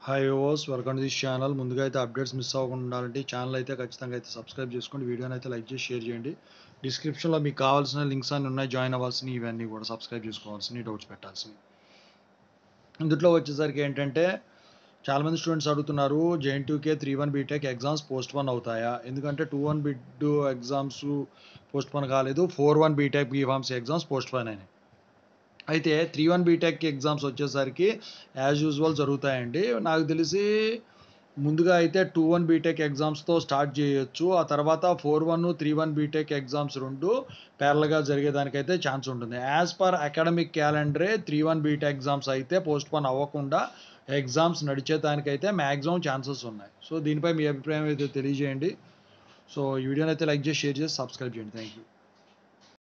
hi ఓస్ welcome to this channel ముందుగా అయితే అప్డేట్స్ మిస్ అవ్వకుండా ఉండాలంటే ఈ ఛానల్ అయితే ఖచ్చితంగా అయితే సబ్స్క్రైబ్ చేసుకోండి వీడియోని అయితే లైక్ చేసి షేర్ చేయండి డిస్క్రిప్షన్లో మీకు కావాల్సిన లింక్స్ అన్ని ఉన్నాయి జాయిన్ అవ్వాల్సినవి ఇవన్నీ కూడా సబ్స్క్రైబ్ చేసుకోవాల్సినవి డౌట్స్ పెట్టాల్సినవి ఇందులో వచ్చేసరికి ఏంటంటే చాలామంది స్టూడెంట్స్ అడుగుతున్నారు JNTUK three one BTech exams postpone అవుతాయా ఎందుకంటే టూ వన్ బిడ్ ఎగ్జామ్స్ పోస్ట్ పోన్ కాలేదు four one BTech BPharms exams postpone అయినాయి అయితే త్రీ వన్ బీటెక్ ఎగ్జామ్స్ వచ్చేసరికి యాజ్ యూజువల్ జరుగుతాయండి నాకు తెలిసి ముందుగా అయితే టూ వన్ బీటెక్ ఎగ్జామ్స్తో స్టార్ట్ చేయొచ్చు ఆ తర్వాత four one three one BTech exams రెండు ప్యారల్గా జరిగేదానికైతే ఛాన్స్ ఉంటుంది యాజ్ పర్ అకాడమిక్ క్యాలెండరే త్రీ వన్ బీటెక్ ఎగ్జామ్స్ అయితే పోస్ట్ పోన్ అవ్వకుండా ఎగ్జామ్స్ నడిచేదానికైతే మ్యాక్సిమం ఛాన్సెస్ ఉన్నాయి సో దీనిపై మీ అభిప్రాయం అయితే తెలియజేయండి సో ఈ వీడియోని అయితే లైక్ చేసి షేర్ చేసి సబ్స్క్రైబ్ చేయండి థ్యాంక్ యూ